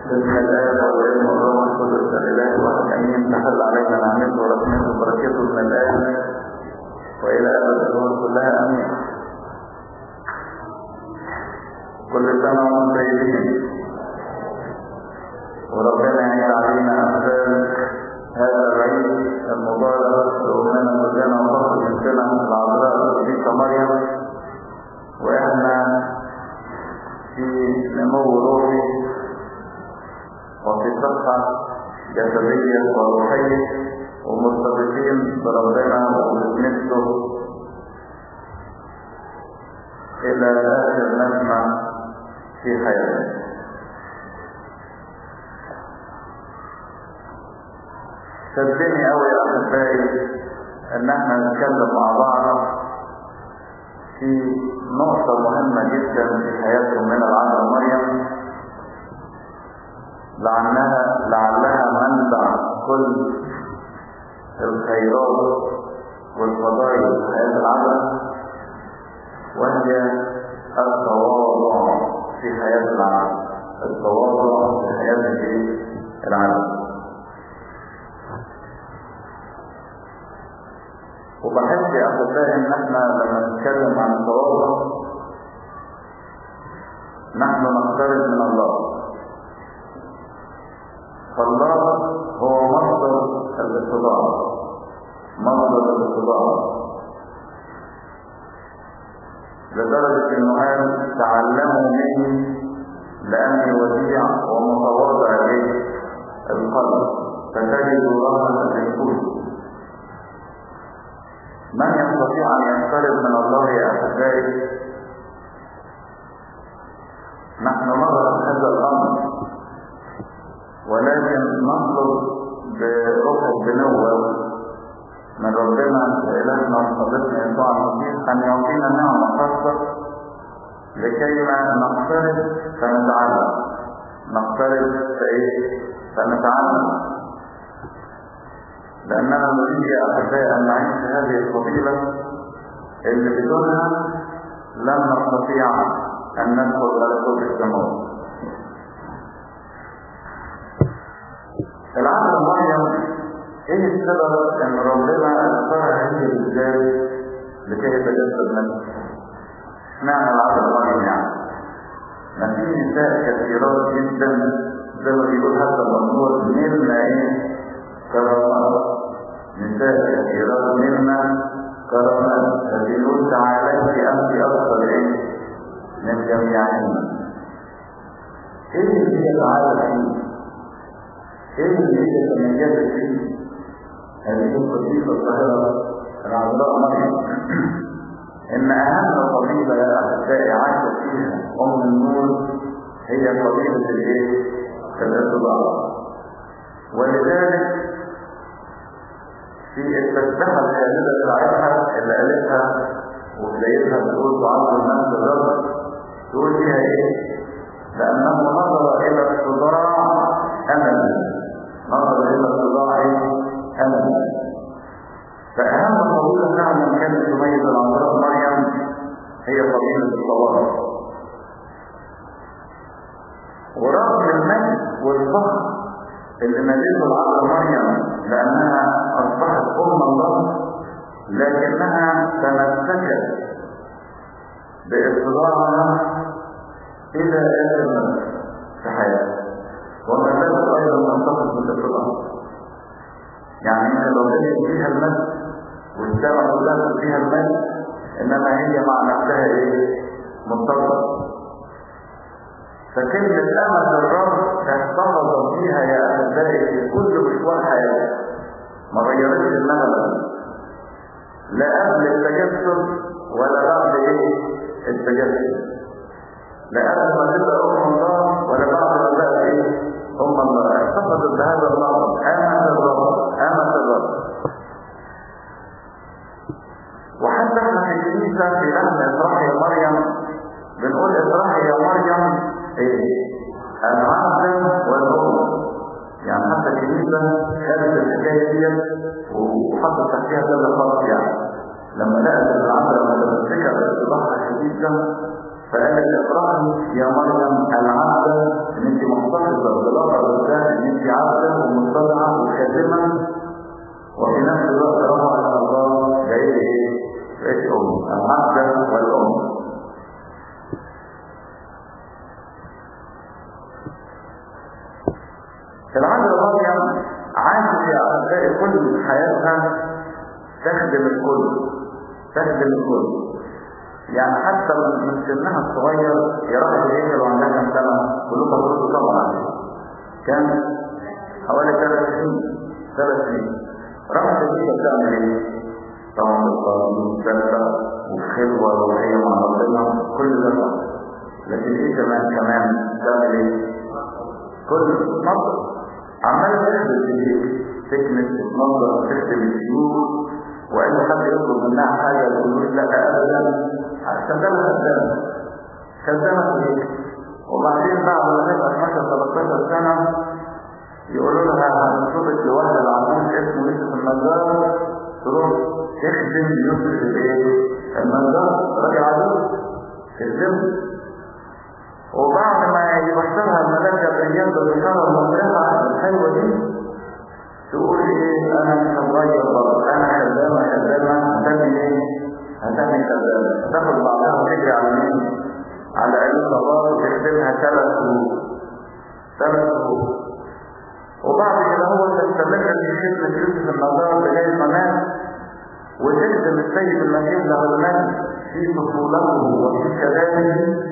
بسم الله والابن والروح القدس الاله واحد امين تحل علينا نعمته ورحمته وبركته من الان والى ابد الدهور كلها امين كل سنه وانتم طيبين وربنا يجعل علينا امثال هذا العيد المبارك لأمنا مرجانا وفخر بنتنا العذراء القديسة مريم واحنا في نمو روحي وفي صحة جسدية وروحية ومرتبطين بربنا وبنفسه إلى آخر نسمة في حياتنا شدني قوي يا احبائي ان احنا نتكلم مع بعض في نقطة مهمة جدا في حياة من العذراء مريم لعلها لعلها منبع كل الخيرات والفضائل في حياة العذراء وهي التواضع في حياة العذراء التواضع في حياة العذراء وبحس يا احبائي ان احنا لما نتكلم عن التواضع نحن نقترب من الله فالله هو مصدر الاتضاع مصدر الاتضاع لدرجة انه قال تعلموا مني لاني وديع ومتواضع اليه القلب فتجدوا راحة النفوس من يستطيع ان يقترب من الله يا احبائي نحن نظر هذا الامر ولكن نطلب بروح البنوة من ربنا لإلهنا وصديقنا يسوع المسيح أن يعطينا نعمة خاصة لكي ما نقترب فنتعلم نقترب فإيه؟ فنتعلم لأننا نريد يا أحبائي أن نعيش هذه الفضيلة اللي بدونها لن نستطيع أن ندخل ملكوت السماوات. العالم مريم ايه السبب ان ربنا اختار هذه الرجال لكي يتجسد نفسه؟ اشمعنى العالم مريم يعني؟ ما في نساء كثيرات جدا زي ما بيقول هذا المنظور منا ايه؟ كرامات نساء كثيرات منا كرامات فبيقول تعاليت انت افضل ايه؟ من جميعهن. ايه اللي هي تعالى فيه؟ ايه اللي هي تميزت فيه؟ هذه القديسة الطاهرة العذراء مريم ان اهم فضيلة يا احبائي عاشت فيها ام النور هي فضيلة الايه؟ الاتباع ولذلك في التسبحة الكاملة بتاعتها اللي قالتها وبدايتها بتقول تعظم نفس الرب تقول فيها ايه؟ لأنه نظر إلى الصداع أملا نظر إلى الصداع أملا فأهم فضيلة فعلا كانت تميز العذراء مريم هي فضيلة الصلاة ورغم المجد والفخر اللي مليته العذراء مريم لأنها أصبحت أم الله لكنها تمسكت بإصرارها إلى آخر في حياتها وما زالت أيضا تنتقل بالإصرار يعني أنت لو لقيت فيها المجد والسماء كلها فيها المجد إنما هي مع نفسها إيه؟ متصلة فكلمة أمل الرب احتفظ فيها يا أحبائي في كل مشوار حياتها ما غيرتش النغمة لا قبل التجسد ولا بعد ايه التجسد لا قبل ما تبقى ام الله ولا بعد ما بقى ايه ام الله احتفظت بهذا اللفظ امن الرب امن الرب وحتى احنا في الكنيسه في لحن افراح يا مريم بنقول افراح يا مريم ايه العبد والام يعني حتى الكنيسة خدت الحكاية دي وحطت تحتها كذا خط يعني لما لقت العذراء متمسكة باصطلاحها الشديد ده فقال لك افرحي يا مريم العبدة ان انت محتفظة بلقب ده ان انت عبدة ومتضعة وخادمة وفي نفس الوقت رفع على الله غير ايه؟ غير ام العبدة والام العذراء مريم عاشت يا اعزائي كل حياتها تخدم الكل تخدم الكل يعني حتى من سنها الصغير يروح الهيكل وعندها كم سنه كلهم مفروض طبعا كان حوالي ثلاث سنين ثلاث سنين راحت الهيكل تعمل ايه؟ طبعا بالصلاه ثالثه وخلوه روحيه مع ربنا كل ده لكن ايه كمان كمان تعمل ايه؟ كل مصر عمال تخدم في البيت تكنس تتنظر تخدم الشيوخ واي حد يطلب منها حاجه تقول لا ابدا خدامه خدامه خدامه في البيت وبعدين بعد ما تبقى 12 13 سنه يقولوا لها هنصبك لواحد العجوز اسمه يوسف النجار تروح تخدم يوسف الايه؟ النجار راجل عجوز تخدمه وبعد ما يبشرها الملاك جبريل بالبشارة المفرحة الحلوة دي تقول ايه انا مش هتغير برضه انا خدامة خدامة هتعمل ايه؟ هتعمل خدامة تاخد بعضها وتجري على مين؟ على عيد الصباح وتخدمها ثلاث شهور ثلاث شهور وبعد كده هو تستمر في خدمة يوسف النجار لغاية ما مات وتخدم السيد المسيح له المجد في طفولته وفي شبابه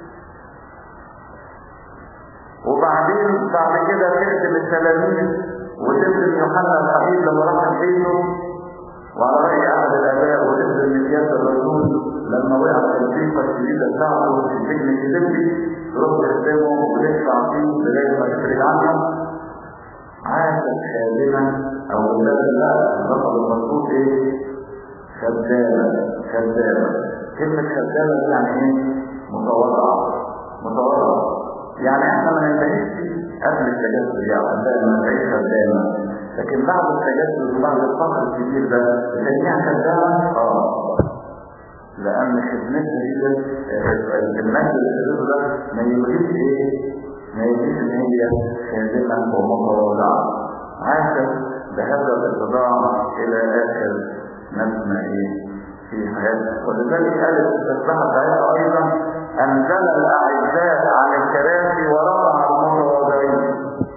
وبعدين بعد كده تخدم التلاميذ وتخدم يوحنا الحبيب لما راح بيته وعلى رأي أحد الآباء وتخدم مكياس الرسول لما وقع في الضيقة الشديدة بتاعته في سجن فيليبي تروح تخدمه وتدفع فيه لغاية ما يفرج عنه عاشت خادمة أو ولاد الله الرقم المظبوط إيه؟ خدامة خدامة كلمة خدامة يعني إيه؟ متواضعة متواضعة يعني احنا ما ننتهيش قبل التجسد يعني عندنا ما نعيش خدامة لكن بعد التجسد وبعد الفقر الكبير ده نسميها خدامة اه لأن خدمتها دي المجد اللي ده ما يبغيش ايه؟ ما يبغيش ان هي خادمة ومتواضعة عاشت بهذا الاتضاع إلى آخر نسمة ايه؟ في حياتها ولذلك قالت التسبحة بتاعتها أيضا أنزل الأعزاء عن الكراسي ورفع المتواضعين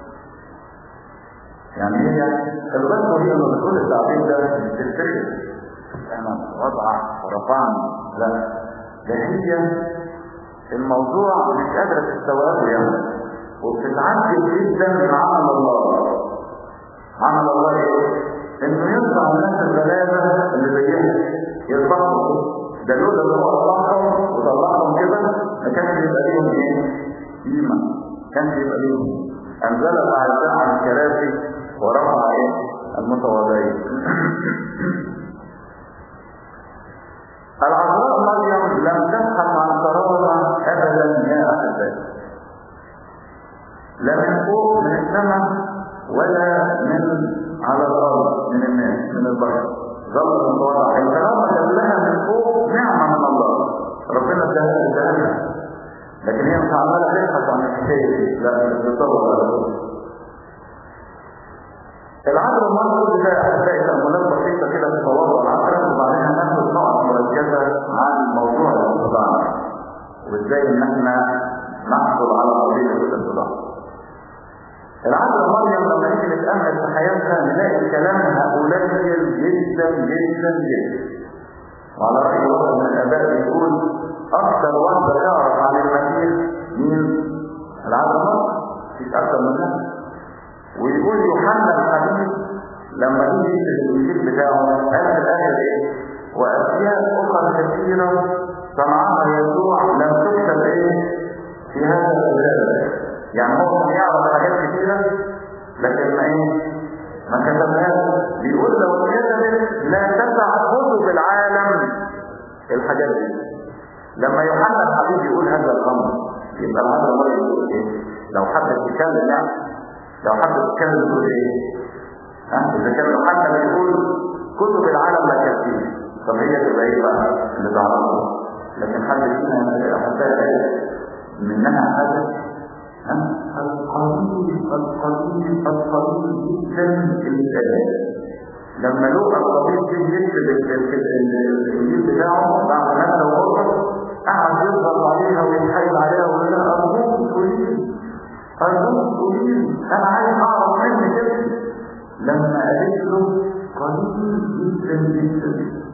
يعني هي الغزوة هي لما بتقول التعبير ده مش تفتخر احنا وضع ورفعنا لا ده هي الموضوع مش قادرة تستوعبه يعني وبتتعجب جدا من عمل الله عمل الله ايه؟ انه يرفع الناس الغلابة اللي زيهم يرفعهم ده لولا اللي هو طلعهم وطلعهم كده ما كانش يبقى ليهم ايه؟ قيمة كانش يبقى ليهم انزل الاعزاء عن الكراسي ورفع ايه؟ المتواضعين العذراء مريم لم تبحث عن قرارها ابدا يا احبائي لا من فوق من السماء ولا من على الارض من الناس من البشر ظل المتواضع الكرامه كلها من فوق نعمه من الله ربنا اداها اداها لكن هي مش عماله تبحث عن الشيء لا بتدور على طول العذراء مرة ده أحبائي تأملات بسيطة كده في تواضع العذراء وبعدين هناخد نقط مركزة عن موضوع الاتضاع وازاي ان احنا نحصل على قضية الاتضاع. العذراء مريم لما نيجي نتأمل في حياتها نلاقي كلامها قليل جدا جدا جدا. وعلى رأي واحد من الآباء بيقول أكثر واحدة تعرف عن المسيح مين؟ العذراء مريم. مفيش أكثر منها. ويقول يوحنا الحبيب لما يجي في الانجيل بتاعه قال في الاخر ايه واشياء اخرى كثيره صنعها يسوع لم تكتب ايه في هذا الكتاب يعني هو كان يعرف حاجات كثيره لكن ما ايه ما كتبهاش بيقول لو كتبت لا تسع كتب العالم الحاجات دي لما يوحنا الحبيب يقول هذا الامر يبقى هذا الامر يقول ايه لو حد يتكلم يعني لو حد يتكلم يقول ايه ها اذا كان يوحنا بيقول كتب العالم لا تكفيه طب هي تبقى ايه بقى اللي تعرفه لكن حد فينا أحبائي منها حاجة القليل القليل القليل جدا الآيات لما لقى الطبيب جه يكتب الانجيل بتاعه بعد مادة وغرفة قعد يضغط عليها ويتحايل عليها ويقول لها ارجوك تقولي ارجوك تقولي انا عايز اعرف منك كده لما قالت له قليل جدا جدا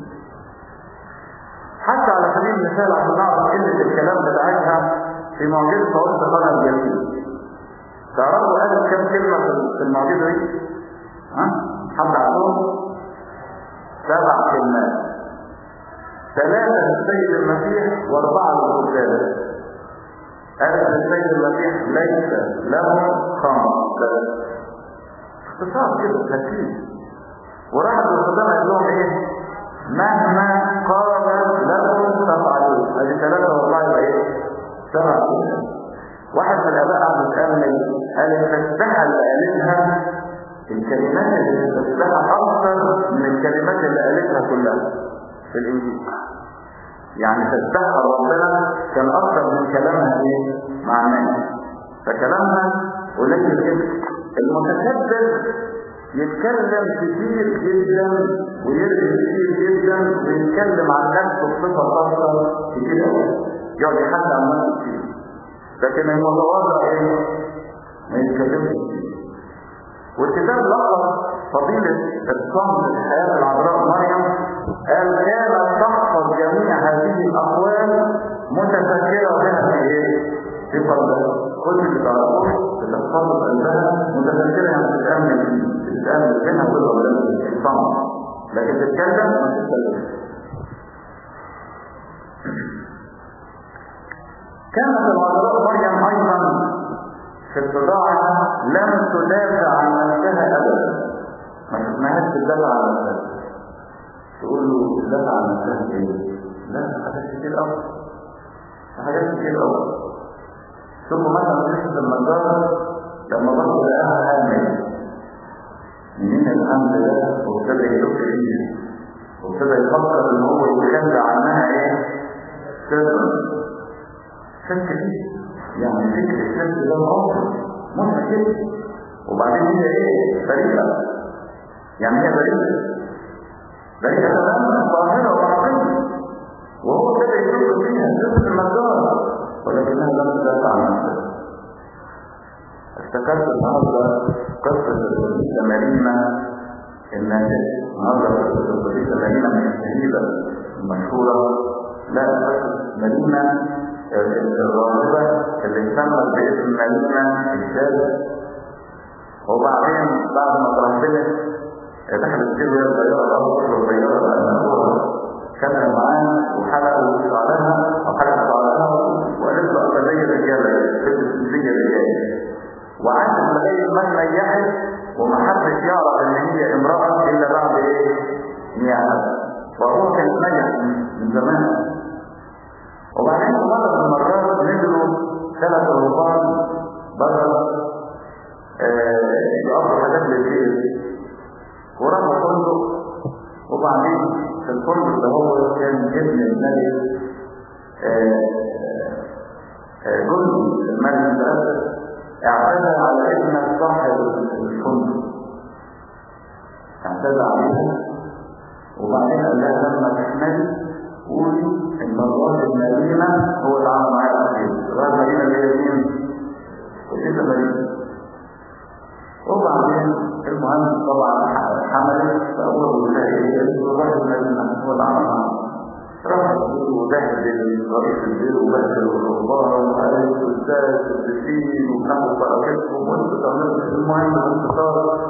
حتى على سبيل المثال عشان نعرف قله الكلام بتاعتها في معجزه طاووس قناه الجليل تعرفوا قالت كم كلمه في المعجزه دي؟ ها؟ حد عندهم سبع كلمات ثلاثة للسيد المسيح واربعة للرجال قالت للسيد المسيح ليس له خمر اختصار كده تركيز وراحت للخدام قال لهم ايه مهما قال لكم تفعلون ادي ثلاثة واربعة يبقى ايه سبع كلمات واحد من الاباء قعد يتامل قال التسبيحه اللي قالتها الكلمات اللي بتسبحها اكثر من الكلمات اللي قالتها كلها في الانجيل يعني تسبحها ربنا كان اكثر من كلامها ايه مع الناس فكلامها قليل جدا المتكبر يتكلم كتير جدا ويرجع كتير جدا ويتكلم عن نفسه بصفه خاصه كتير قوي يقعد يحكي عن نفسه كتير لكن المتواضع ايه ما يتكلمش كتير والكتاب لقب فضيلة الصمت في حياة العذراء مريم قال كانت تحفظ جميع هذه الأقوال متفكرة بها في إيه؟ في قلبها كل اللي تعرفوه بتحفظ قلبها متفكرة يعني بتتأمل بتتأمل بينها وبين ربنا الصمت لكن تتكلم ما تتكلمش كانت العذراء مريم أيضا في اتضاعها لم تدافع عن نفسها ابدا ما شفناهاش تدافع عن نفسها تقول له تدافع عن نفسها ايه لا حاجات كتير قوي حاجات كتير قوي شوفوا مثلا قصه النجار لما بص لقاها حامل منين الحمد ده وابتدى يدق ايده وابتدى يفكر ان هو يتخلى عنها ايه سرا شك فيه يعني فكر الشمس ده موقف مضحك وبعدين هي ايه بريئة يعني هي بريئة بريئة تماما ظاهرة وعقيدة وهو كده يشوف فيها جزء المجال ولكنها لم تدافع عن نفسها افتكرت النهارده قصة القديسة مريمة الناجية النهارده قصة القديسة مريمة من الشهيدة المشهورة لا قصة مريمة الراهبة اللي سمت باسم مدينة الشاب وبعدين بعد ما ترهبت دخلت فيه وهي صغيرة أو طفلة صغيرة لأن أبوها كان معاه وحلقوا شعرها أو حلقوا شعرها وقالت له أنت زي الرجالة زي الرجالة وعاشت لغاية ما نيحت وما حدش يعرف إن هي امرأة إلا بعد إيه؟ نياحة وهو كان نجح من زمان وبعدين مرة من المرات نزلوا ثلاث رهبان بره يقضوا حاجات للبيت وراحوا فندق وبعدين في الفندق ده هو كان ابن الملك جندي الملك المتأسس اعتدى على ابن صاحب الفندق اعتدى عليها وبعدين قال لها لما تحملي قولي ان الله المدينة هو اللي عمل معايا الخير الراجل المدينة اللي هي مين؟ وكده مدينة وبعدين المهم طبعا حملت فأول ولا ايه الراجل المدينة هو اللي عمل معايا راح وبهدل رئيس البيت وبهدل الرهبان وقال الاستاذ والدفين وكانوا بركتهم وانتوا تعملوا المهم الانتصار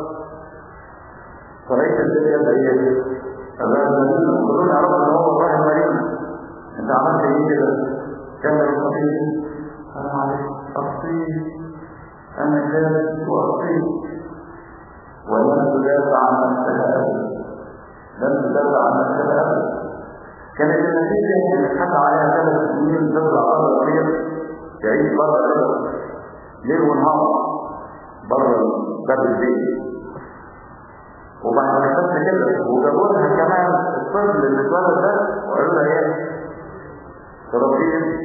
فرئيس البيت يبقى ايه؟ الرجل كلهم يعرفوا ان هو ابراهيم مريم انت عملت ايه كده كمل الخطيب انا معلش اخطيت انا جالس واخطيت ولم تدافع عن نفسها ابدا لم تدافع عن نفسها ابدا كانت النتيجه ان اتحكى عليها ثلاث سنين تطلع بره البيت تعيش بره البيت ليل ونهار بره باب البيت وبعد ما خدت كده وجابوا لها كمان الطفل اللي اتولد ده وقالوا لها ايه؟ تربيه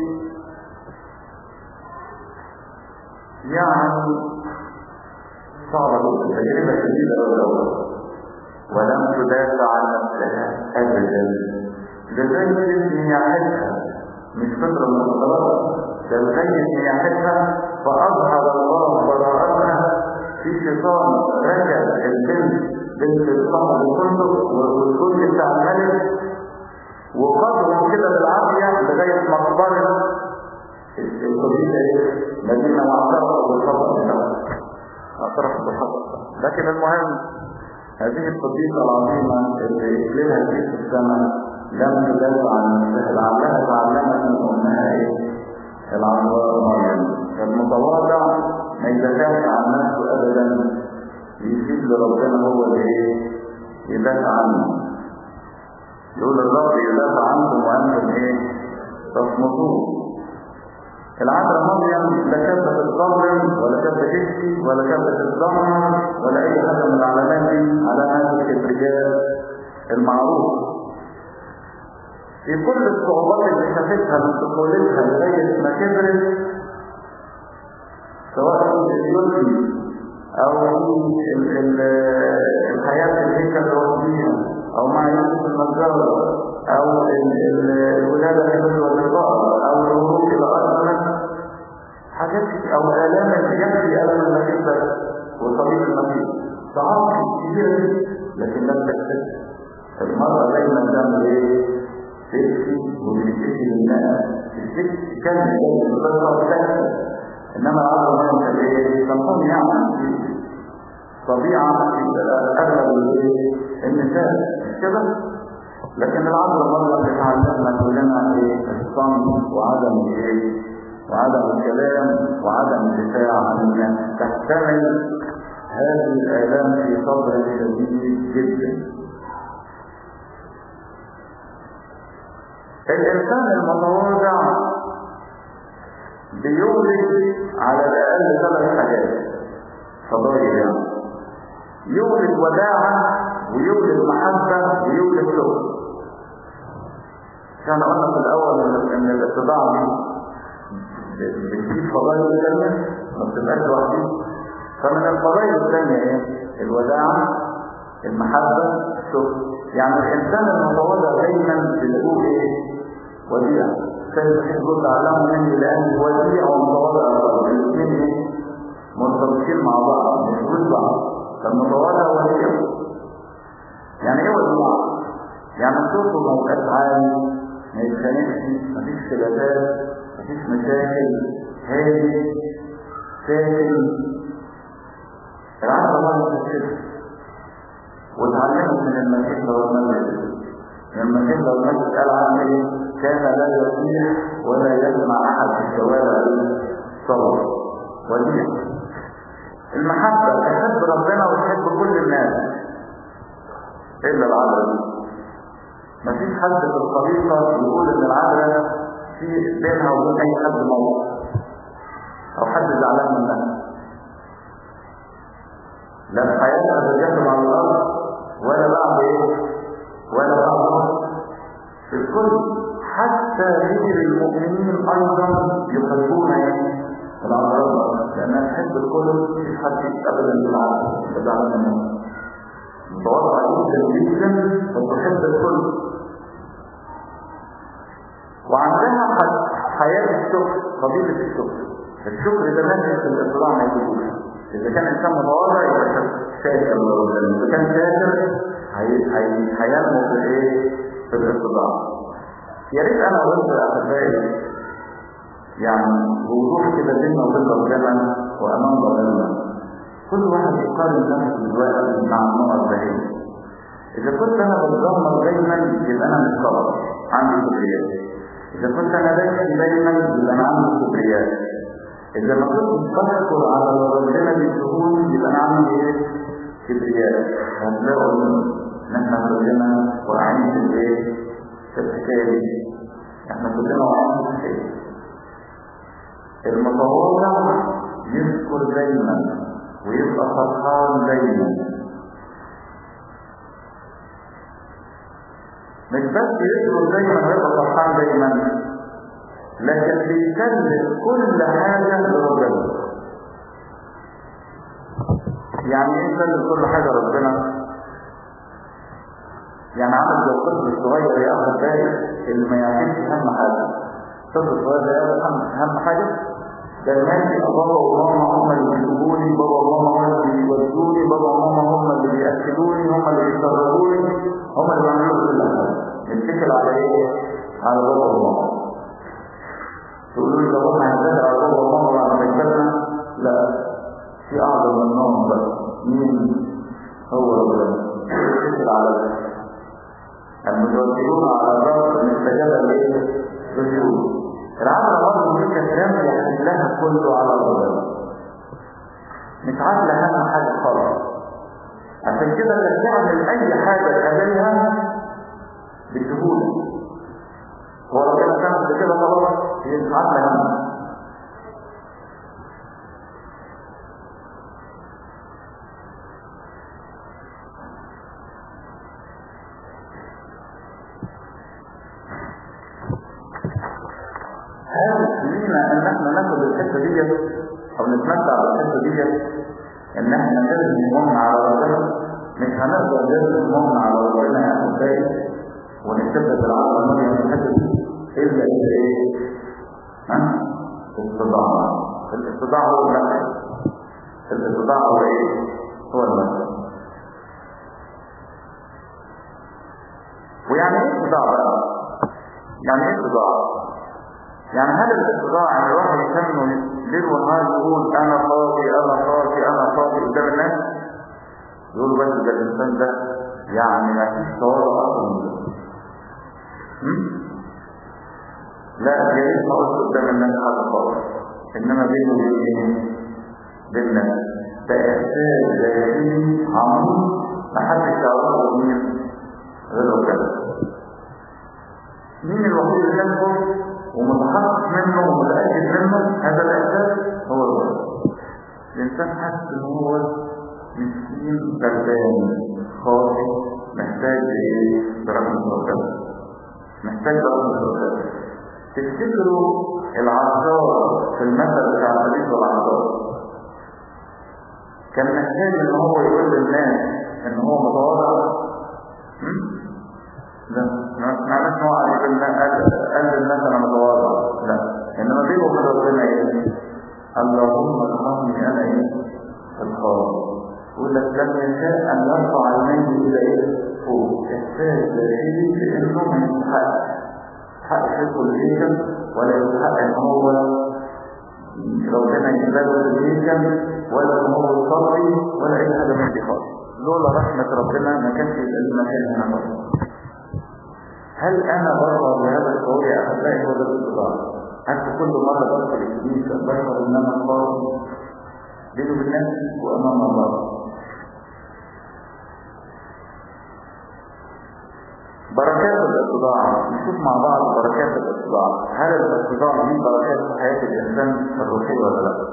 يعني صعبة تجربة شديدة أولا ولم تدافع عن نفسها أبدا لذلك نياحتها مش فترة من الفترات ده لغاية نياحتها فأظهر الله براءتها في شيطان رجع البنت بنت الصمد الفندق والجزء بتاع الملك وقدروا كده بالعافية لغاية مقبرة القبيلة ايه؟ مدينة واعترفوا بالخطأ بتاعها اعترفوا بالخطأ لكن المهم هذه القديسة العظيمة اللي لها في السماء لم تدافع عن نفسها لعلها تعلمت من امها ايه؟ العذراء مريم المتواضع ما يدافعش عن نفسه ابدا يسيب لربنا هو اللي ايه؟ يدافع عنه يقول الرب يدافع عنكم وانتم ايه؟ تصمتون العذراء مريم لا كانت بتتظلم ولا كانت بتشكي ولا كانت بتتذمر ولا اي حاجه من العلامات دي علامات الكبرياء المعروف في كل الصعوبات اللي شافتها من طفولتها لغايه ما كبرت سواء في اليوتي او في ال- ال- الحياه في الهيكل الوطنيه او مع يوسف النجار او ال- ال- الولاده في والنقاء او الهروب الى ارض مصر حاجات كتير- او الام يكفي الم المسيح بس وطبيب المسيح صعاب كتير لكن لم تكتب المرأة دايما تعمل ايه؟ تبكي وبتشتكي للناس تشتكي كان بتطلع تكتب انما العرض ما كان ايه؟ تنقوم يعني طبيعة اغلب الايه؟ النساء مش كده؟ لكن العرض مرة بتعلمنا كلنا ايه؟ الصمت وعدم الايه؟ وعدم الكلام وعدم الدفاع عن الناس تحتمل هذه الآلام في صبر شديد جدا الإنسان المتواضع بيولد على الأقل ثلاث حاجات فضائل يعني يولد وداعة ويولد محبة ويولد شكر كان قلنا في الأول إن- إن الاتباع دي بتجيب فضائل الثانية ما بتبقاش لوحدها فمن الفضائل الثانية ايه؟ الوداعة المحبة الشكر يعني الإنسان المتواضع دايما بنقول ايه؟ وديع كان يقول تعلموا مني لأني وديع ومتواضع الاثنين ايه؟ مرتبطين مع بعض مش ضد بعض فالمتواضع وديع يعني ايه وديع؟ يعني صوته ما يبقاش عالي ما يتخانقش مفيش خلافات مفيش مشاكل هادي ساكن العالم الله يتكلم وتعلمت من المسيح لو المسيح من المسيح لو المسيح قال عنه ايه كان لا يصيح ولا يسمع احد في الشوارع صوت وديع المحبة تحب ربنا وتحب كل الناس إلا العذراء مفيش حد في الطريقة يقول إن العذراء في بينها وبين أي حد موقف أو حد زعلان منها لا في حياتها تتكلم على الأرض ولا بعد إيه ولا بعد في الكل حتى غير المؤمنين أيضا يحبون إيه العذراء لأنها تحب الكل مفيش حد أبدا بالعكس تزعل منه متوقع جدا جدا وتحب الكل وعندها حياة الشكر قبيلة الشكر الشكر ده نجم في الاطلاع ما يجيبوش إذا كان إنسان متواضع يبقى شاكر لربنا إذا كان شاكر هي- هي- هينمو في إيه؟ في الاطلاع يا ريت أنا وأنت يا أحبائي يعني بوضوح كده بيننا وبين ربنا وأمام ربنا كل واحد يقارن نفسه دلوقتي مع النوع البعيد إذا كنت أنا بتذمر دايما يبقى أنا مش صبر عندي كبرياء إذا كنت أنا بشكي دايما يبقى أنا عندي كبرياء إذا ما كنت بشكر على اللي ربنا بيديهوني يبقى أنا عندي إيه؟ كبرياء هتلاقوا إن إحنا كلنا واقعين في الإيه؟ في الحكاية دي إحنا كلنا واقعين في الحكاية دي المتواضع يذكر دايما ويبقى فرحان دايما مش بس يذكر دايما ويبقى فرحان دايما لكن بيسلم كل حاجة لربنا يعني ايه يسلم كل حاجة لربنا يعني عامل زي الطفل الصغير ياخد بالك اللي ما يعملش اهم حاجه الطفل الصغير ده ياخد اهم حاجه ده ماشي بابا وماما هم اللي بيجيبوني بابا وماما هم اللي بيودوني بابا وماما هم اللي بياكلوني هم اللي بيشربوني هم اللي بيعملوا كل حاجه نتكل على ايه؟ على بابا وماما تقولوا لي طب احنا هنتكل على بابا وماما بعد ما يكبرنا لا في اعظم منهم بقى مين هو ربنا نتكل على ده المتوكلون على الرب من استجاب الايه؟ رجوع العدل برضه دي كانت رمي يحملها كله على ربنا مش عادلة أهم حاجة خالص عشان كده اللي تعمل أي حاجة تقابلها بسهولة هو ربنا كانت كده خلاص هي مش عادلة أهم هل لينا ان احنا ناخد الحته ديت او نتمتع بالحته ديت ان احنا نرمي همومنا على ربنا مش هنقدر نرمي همومنا على ربنا يا احبائي ونثبت العقل مريم في الحته دي الا اذا ايه؟ ها؟ استطاع الاستطاع هو المسح الاستطاع هو ايه؟ هو المسح ويعني ايه استطاع بقى؟ يعني ايه استطاع؟ يعني هل الاستطاع ان الواحد يسمي ليل ونهار يقول انا فاضي انا فاضي انا فاضي قدام الناس يقولوا بس ده الانسان ده يعني ما فيش تواضع اصلا لا يا ريت ما قلت قدام الناس حاجه خالص انما بينه وبين بين الناس ده احساس داخلي عميق ما حدش يعرفه مين غير ربنا مين الوحيد اللي ينفذ ومتحقق منه ومتأكد منه هذا الإحساس هو الوحيد الإنسان حاسس إن هو مسكين غلبان خاطئ محتاج إيه؟ برحمة ربنا محتاج برحمة ربنا تفتكروا العطار في المثل بتاع الحديث والعطار كان محتاج إن هو يقول للناس إن هو متواضع لا ما معناش هو قال قال للناس انا متواضع لا انما بينه وبين ربنا ايه اللهم ارحمني انا ايه الخاطئ يقول لك لم يشاء ان يرفع عينيه الى ايه فوق احساس داخلي في انه ما يستحقش حق يدخل الهيكل ولا يستحق ان هو ربنا يقبله في الهيكل ولا ان هو يصلي ولا اي حاجه من دي خالص لولا رحمه ربنا ما كانش المكان هنا خالص هل انا برضى بهذا الشعور يا احبائي هو ده الاستطاعه حتى كل مره بدخل الكنيسه بشعر ان انا خاطئ بيني وبين نفسي وامام الله بركات الاستطاعه نشوف مع بعض بركات الاستطاعه هل الاستطاعه دي بركات في حياه الانسان الروحيه ولا لا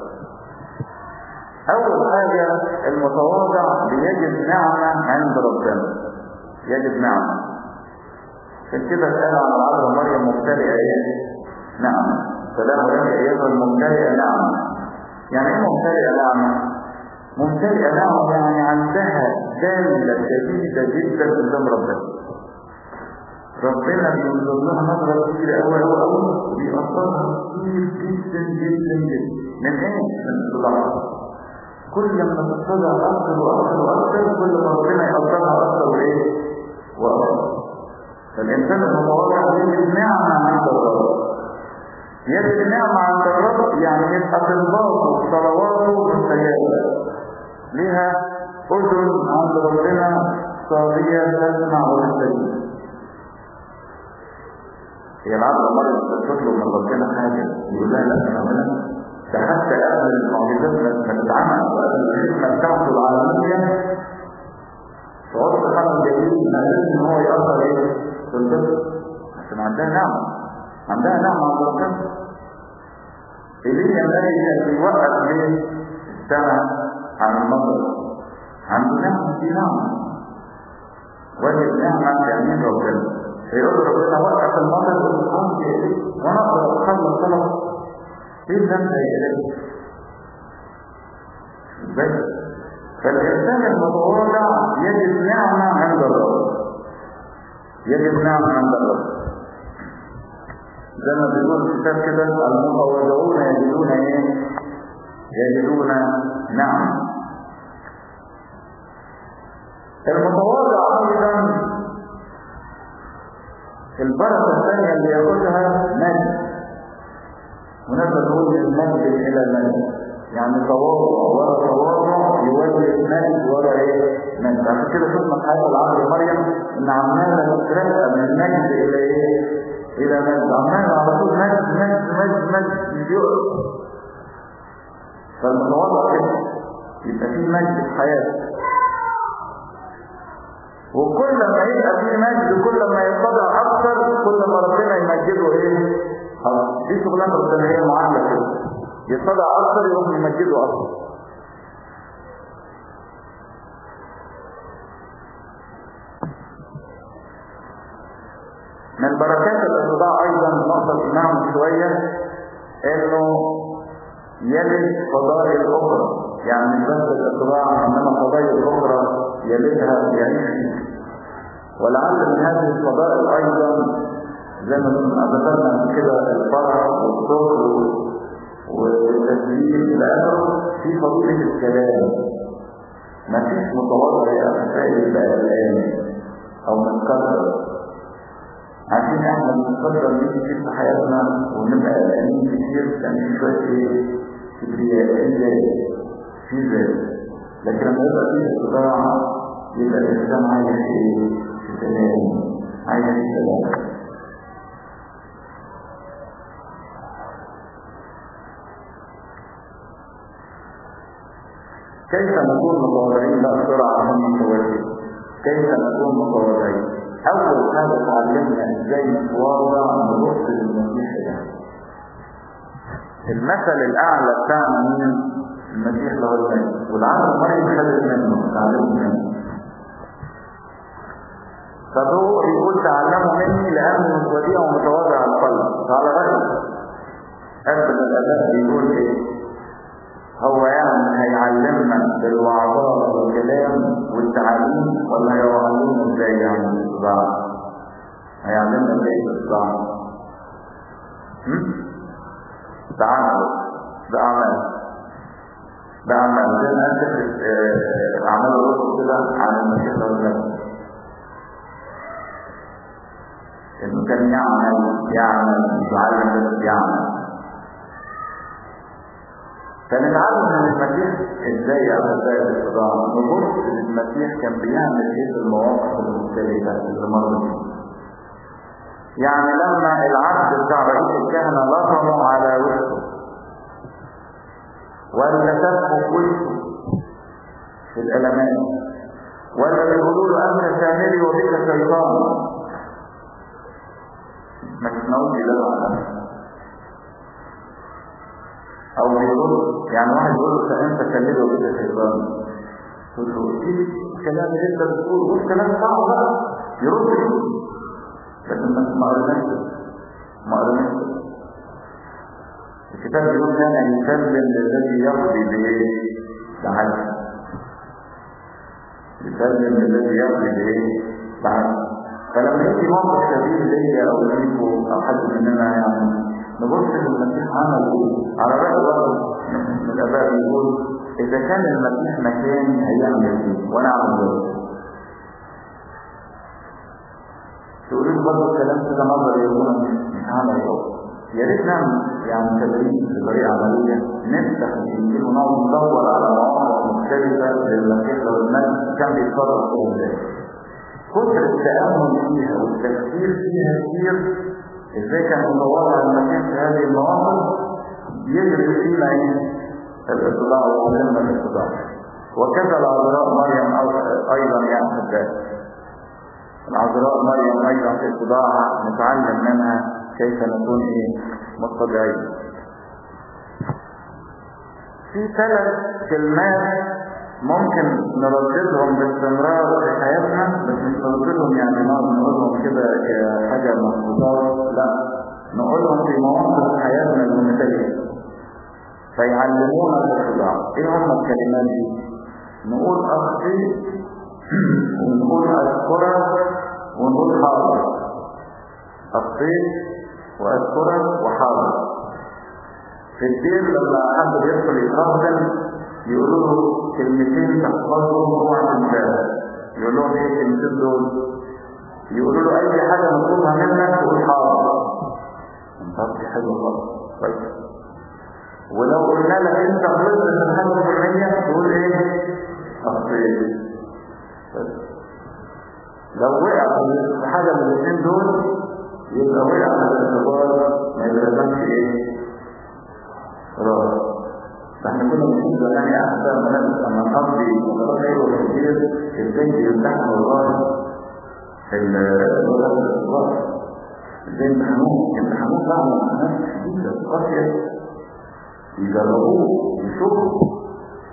اول حاجه المتواضع بيجد نعمه عند ربنا يجد نعمه عشان كده قال عن العذراء مريم ممتلئه ايه؟ نعم سلام لك ايتها الممتلئه نعم يعني ايه ممتلئه نعم؟ ممتلئه نعم يعني عندها داله شديده جدا قدام ربنا ربنا بينظر لها نظره كبيره قوي قوي قوي وبيقدرها كتير جدا جدا جدا من ايه؟ من الصداع كل ما تتضع اكثر واكثر واكثر كل ما ربنا يقدرها اكثر وايه؟ واكثر فالإنسان المتواضع يجد نعمة عند الرب يجد نعمة عند الرب يعني يبقى طلباته صلواته مستجابة لها أذن عند ربنا صاغية تسمع وتستجيب هي العبد مرة تطلب من ربنا حاجة يقول لها لا أنا هنا ده حتى قبل المعجزات ما تتعمل وقبل الخدمة بتاعته العالمية فوصل حرم جديد ما لازم ان هو يأثر ايه في الطفل عشان عندها نعمة عندها نعمة عند ربنا إليه الذي كان بيوقف ليه السماء عن المطر عنده نعمة في نعمة وجد نعمة في عينين ربنا يقول له ربنا وقف المطر يقول له خلاص يا إيه وانا اقدر اخلص طلب ايه الذنب يا إيه بس فالإنسان المتواضع يجد نعمة عند الله يجد نعمة عند الله زي ما بيقول الكتاب كده المتواضعون يجدون ايه يجدون نعمة المتواضع ايضا البركة الثانية اللي ياخدها مجد ونبدأ نقول من مجد إلى مجد يعني تواضع ورا تواضع يولد مجد ورا ايه؟ مجد عشان كده شفنا في حياة العبد مريم ان عمالة تترقى من مجد إلى ايه؟ إلى مجد عمالة على طول مجد مجد مجد مجد مش يقف فالمتواضع كده يبقى فيه مجد في حياته وكل ما يبقى فيه مجد كل ما يتضع اكثر كل ما ربنا يمجده ايه خلاص دي شغلانه ربنا هي معامله كده يتضع اكثر يروح يمجده اكثر من البركات الاتضاع ايضا نقطه معهم شويه انه يلد فضائل اخرى يعني مش بس الاتضاع انما فضائل اخرى يلدها يعيش فيها ولعل من هذه الفضائل ايضا زي ما ذكرنا كده الفرح والصبر والتسليم الى اخره في فضيله الكلام ما فيش متواضع يا اخي يبقى قلقان او متكرر عشان احنا بنفضل نيجي كتير في حياتنا ونبقى قلقانين كتير لان في شويه ايه كبرياء في ذات لكن لما يبقى فيه استطاعة يبقى الإنسان عايش في في سلام عايش في سلام كيف نكون متواضعين بقى بسرعة عشان نتواضع كيف نكون متواضعين أول حاجة اتعلمنا ازاي نتواضع نبص للمسيح ده المثل الأعلى بتاعنا مين؟ المسيح له المجد والعالم مريم خدت منه تعلموا منه فهو يقول تعلموا مني لأني وديع ومتواضع القلب فعلى رأيه أكد الأداء بيقول إيه هو يعني هيعلمنا بالوعظات والكلام والتعليم ولا هيعلمنا ازاي يعني بالصداع هيعلمنا ازاي بالصداع تعامل بأعمال بأعمال زي ما أنت أعمال الرسل كده عن المسيح له المجد إنه كان يعمل يعمل مش يعلم بس يعمل فنتعلم من المسيح ازاي يعمل ازاي الاستطاعة نبص للمسيح كان بيعمل ايه في المواقف المختلفة اللي مر فيها يعني لما العبد بتاع رئيس الكهنة لطمه على وشه ولا تفه وشه في الألمات ولا بيقولوا له أنت سامري وبك شيطان ما تسمعوش ده او بيقول يعني واحد يقول له انت كلمه وبك شيطان تقول له ايه الكلام اللي انت بتقوله مش كلام صعب بقى يرد فيه لكن ما قرناش ما قرناش الكتاب بيقول كان يسلم للذي يقضي بايه؟ بعدل يسلم للذي يقضي بايه؟ بعدل فلما يجي موقف شبيه ليا او ليكم او حد مننا يعني نبص للمسيح عمل ايه على رأي برضه من الاباء بيقول اذا كان المسيح مكاني هيعمل ايه وانا اعمل ايه تقولوا لي برضه الكلام كده نظر يقول مش هعمل ايه يا ريت نعمل يعني تدريب بطريقه عمليه نفتح الانجيل ونقعد ندور على مواقف مختلفه للمسيح لو المجد كان بيتصرف فيها ازاي كتر التامل فيها والتفكير فيها كتير ازاي كان متواضع المسيح في هذه المواقف يجري فينا ايه الاتباع وعلمنا الاتباع وكذا العذراء مريم ايضا يعني ذلك العذراء مريم ايضا في اتباعها نتعلم منها كيف نكون ايه متبعين في ثلاث كلمات ممكن نرددهم باستمرار في حياتنا بس مش نرددهم يعني نقعد نقولهم كده كحاجة مفروضات لا نقولهم في مواقف حياتنا المختلفة فيعلمونا الاتباع ايه هم الكلمات دي نقول اخطي ونقول اذكرك ونقول حاضر اخطي واذكرك وحاضر في الدين لما حد بيدخل يتقدم يقولوا له كلمتين تحفظهم اوعى تنساها يقول لهم ايه الكلمتين دول يقولوا له اي حاجه مطلوبها منك تقول حاضر انت دي حلوه خالص كويس ولو قلنا لك انت غلطت في الحاجه الفلانيه تقول ايه اخطيت لو وقع في حاجه من الاثنين دول يبقى وقع في الاعتبار ما يلزمش ايه راس فاحنا كنا بنقول زمان يا احباب بنات اما نقضي خير وكثير البنت يمتحن الراس في اللغه الراس ازاي يمتحنوه يمتحنوه فعلا امتحانات شديده قاسيه يجربوه يشوفوا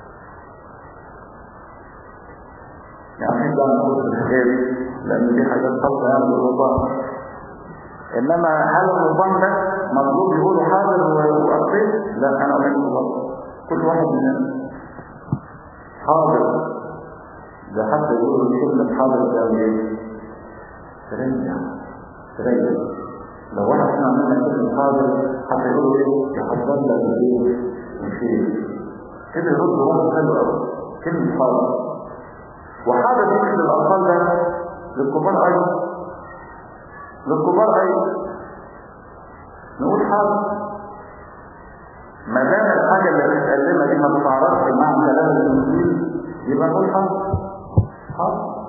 يعني ده نقول في الحاجات لان دي حاجات خاصه يعني بالرضا انما هل النظام ده مطلوب يقولوا حاضر واقصد لا انا اقول لكم كل واحد مننا حاضر ده حتى يقولوا كلمة حاضر ده ايه ترجع ترجع لو واحد احنا عملنا كلمة حاضر حتى يقولوا ايه يحضر لك ايه مشي كده يرد واحد حلو قوي كلمة حاضر وحاضر دي مش للاطفال ده للكبار ايضا للكبار ايضا نقول حاضر ما دام الحاجة اللي بتتقدمها دي ما بتعرفش مع كلام المسلمين يبقى نقول حاضر حاضر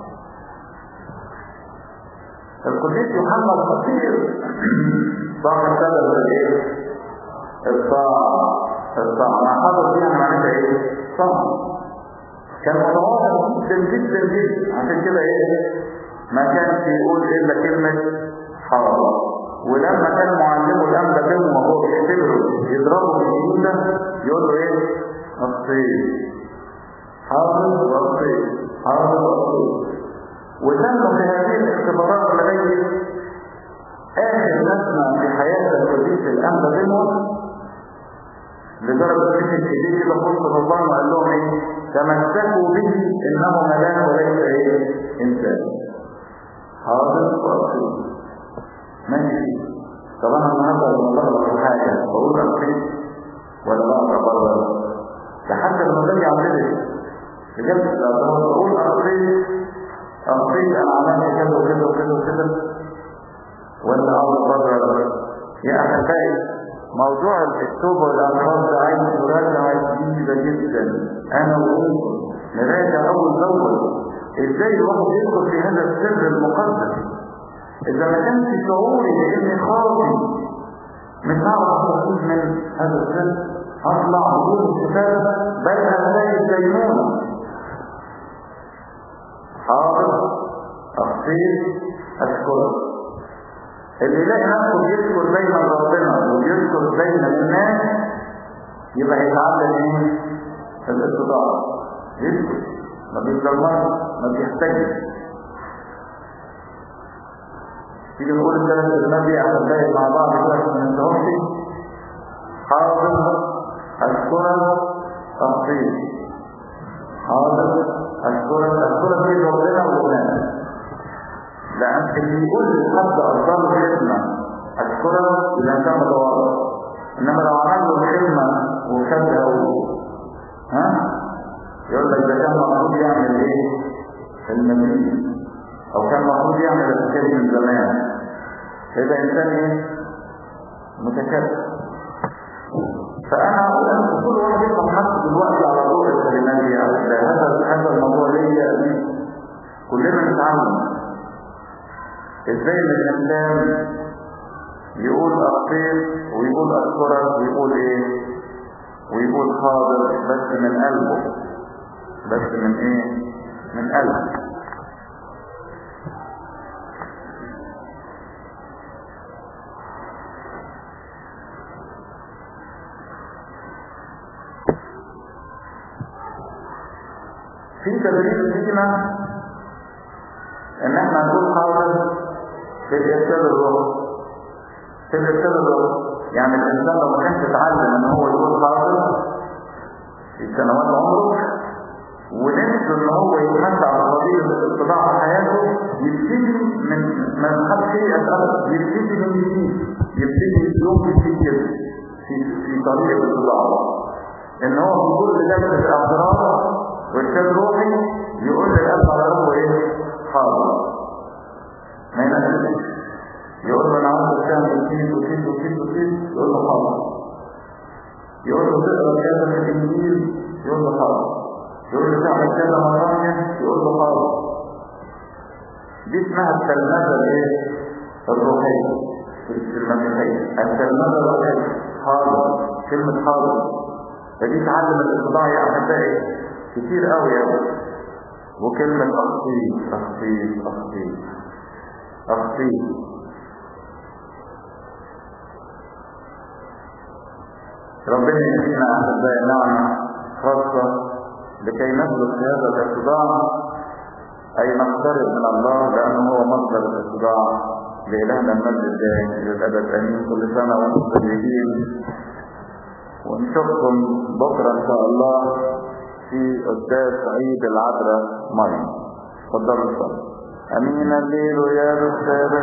القديس يوحنا الخطير صاحب سبب الايه؟ الطاعة الطاعة مع حاضر دي يعني معناتها ايه؟ طاعة كان متواضع جدا جدا جدا عشان كده ايه؟ ما كانش يقول الا كلمة حاضر ولما كان معلمه الأنبا بهم وهو بيقتله يضربه بالجنود ده يقول له ايه الصيد حاضر والصيد حاضر والصيد وتم في هذه الاختبارات لغاية آخر نسمة في حياة القديس الأنبا بهم لدرجة ان الكبير كده خلص رمضان وقال لهم ايه تمسكوا به انه ملاك وليس ايه انسان حاضر والصيد ماشي طب انا النهارده لما بغلط في حاجه بقول اخطيت ولا بقرا بره ده حتى لما باجي اعمل في جلسه الاعتراض بقول اخطيت اخطيت انا عملت كذا وكذا وكذا وكذا ولا اقرا بره يا احبائي موضوع التوبه والاعتراض ده عايز مراجعه جديده جدا انا وانتم نراجع اول باول ازاي الواحد يدخل في هذا السر المقدس إذا ما كانش شعوري بإني خاطي مش هعرف أستفيد من هذا السن أطلع بدون استفادة بل هتلاقي الدينونة حاضر أخطير أشكرك اللي يلاقي نفسه بيذكر دايما ربنا وبيذكر دايما الناس يبقى هيتعلم ايه؟ الاستطاعة يذكر ما بيتلمرش ما بيحتاجش تيجي نقول الثلاث كلمات دي احبائي مع بعض كده عشان ما ننساهمش حاضر اشكرك تفصيل حاضر اشكرك اشكرك في ربنا ولله لان اللي يقول لحد ارضاه كلمه اشكرك اذا كان متواضع انما لو عمل له كلمه وخدها ها يقول لك ده كان المفروض يعمل ايه المسيح او كان المفروض يعمل الحكايه من زمان هذا انسان ايه متكبر فانا اقول ان كل واحد يفهم حتى دلوقتي على ضوء الكلمات دي هذا هذا الموضوع ليا كلنا نتعلم ازاي ان الانسان يقول اخطيت ويقول اشكرك ويقول ايه ويقول حاضر بس من قلبه بس من ايه من قلبه في تدريب فينا ان احنا نقول حاضر في الارشاد الروحي في الارشاد الروحي يعني الانسان لو ما كانش اتعلم ان هو يقول حاضر في سنوات عمره ونفسه ان هو يتمتع بقضية الاستطاعة في حياته يبتدي من ما خدش شيء ابدا يبتدي من جديد يبتدي يوم جديد كده في في طريق الاستطاعة ان هو في كل جلسة اعتراض وارشاد روحي يقول للقلب على ربه ايه حاضر ما ينسيش يقول له انا عاوز تعمل كيس وكيس وكيس وكيس يقول له حاضر يقول له تقرا كذا في الانجيل يقول له حاضر يقول له تعمل كذا مرة يقول له حاضر دي اسمها التلمذة الايه الروحية في المسيحية التلمذة الروحية حاضر كلمة حاضر فدي تعلم الاصطداع يا احبائي كتير قوي قوي وكلمة أخطيط أخطيط أخطيط أخطيط ربنا يدينا أحبائي نعمة خاصة لكي نسلك في هذا الاتضاع أي نقترب من الله لأنه هو مصدر الاتضاع لإلهنا المجد الدائم إلى الأبد آمين كل سنة وأنتم طيبين ونشوفكم بكرة إن شاء الله في قداس عيد العذراء مريم تفضلوا صلوا أمين الليل يا رسالة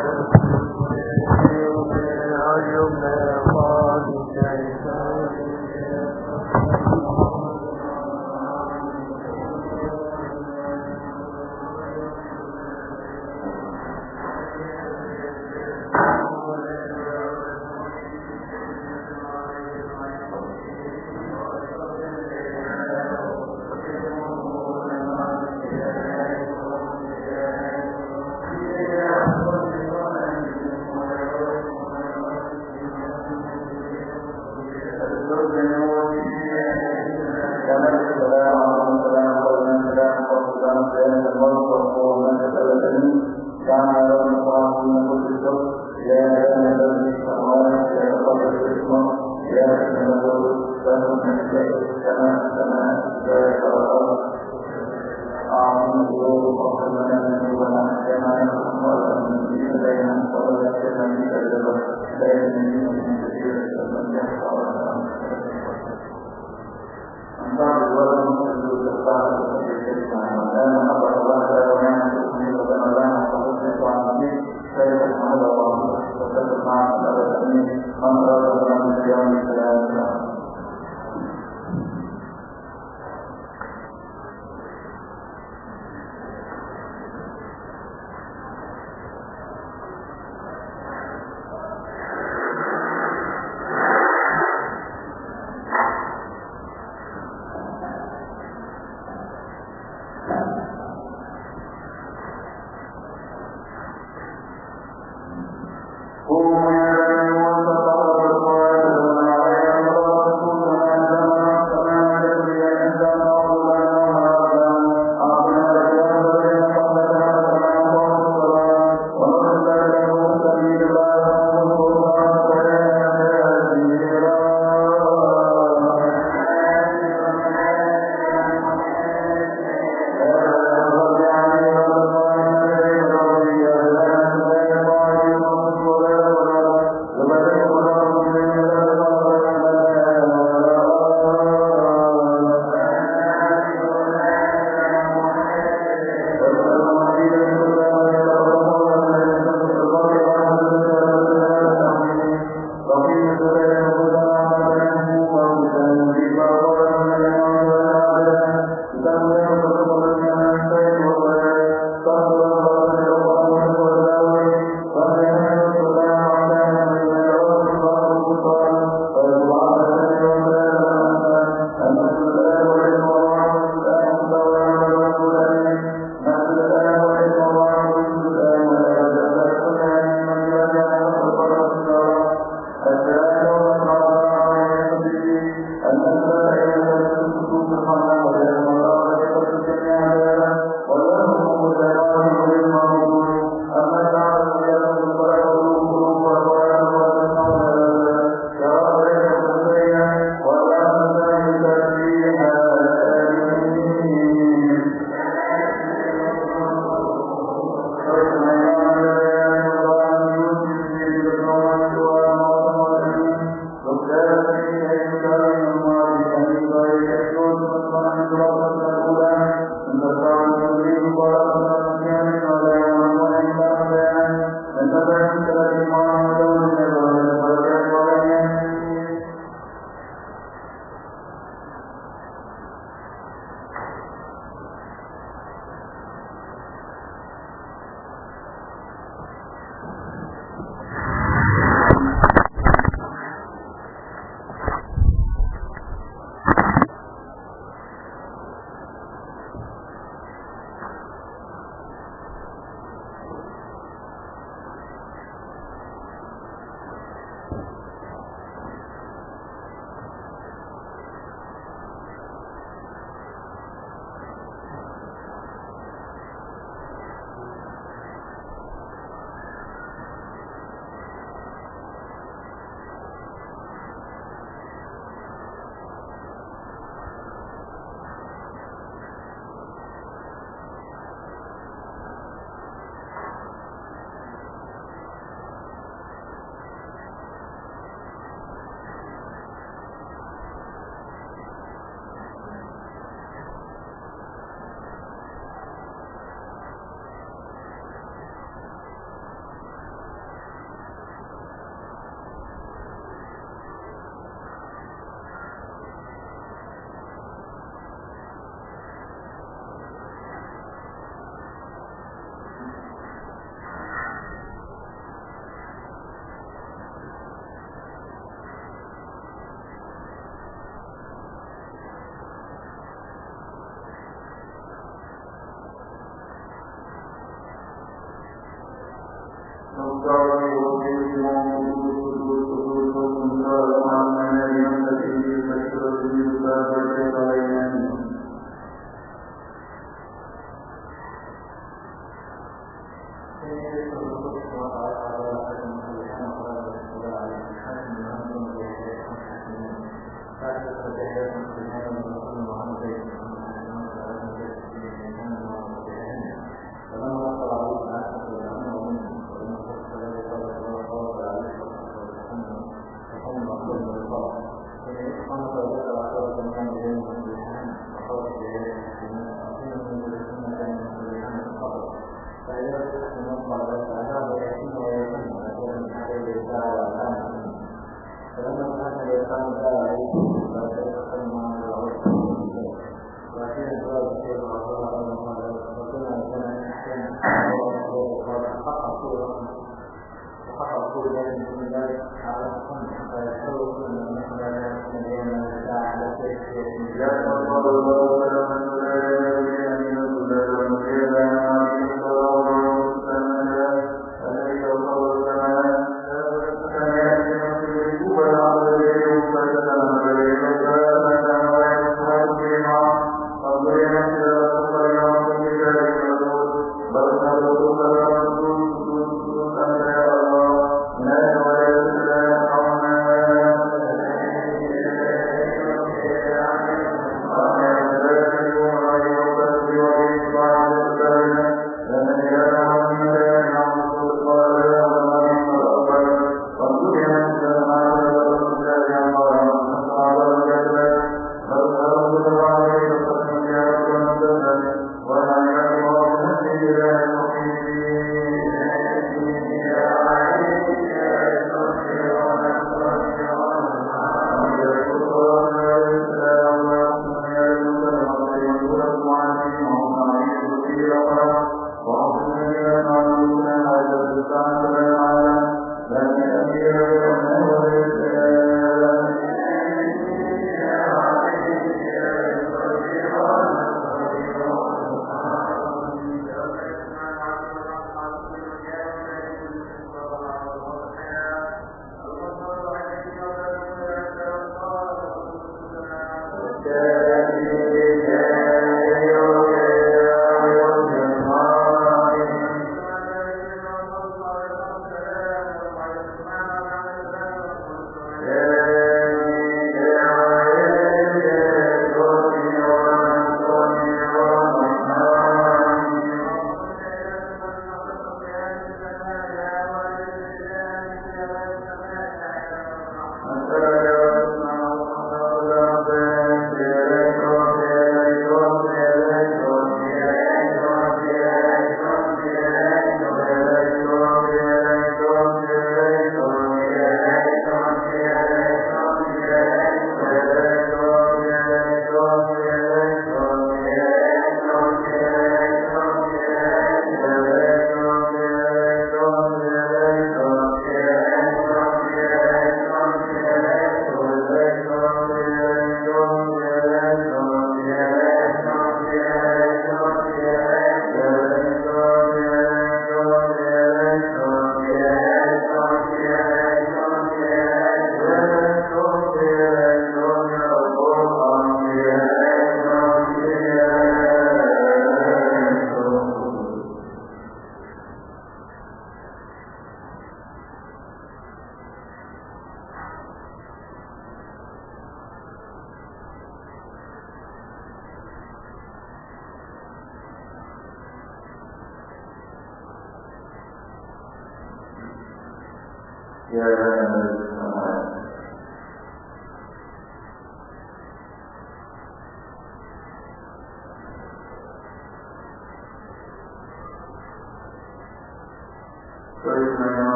Thank you.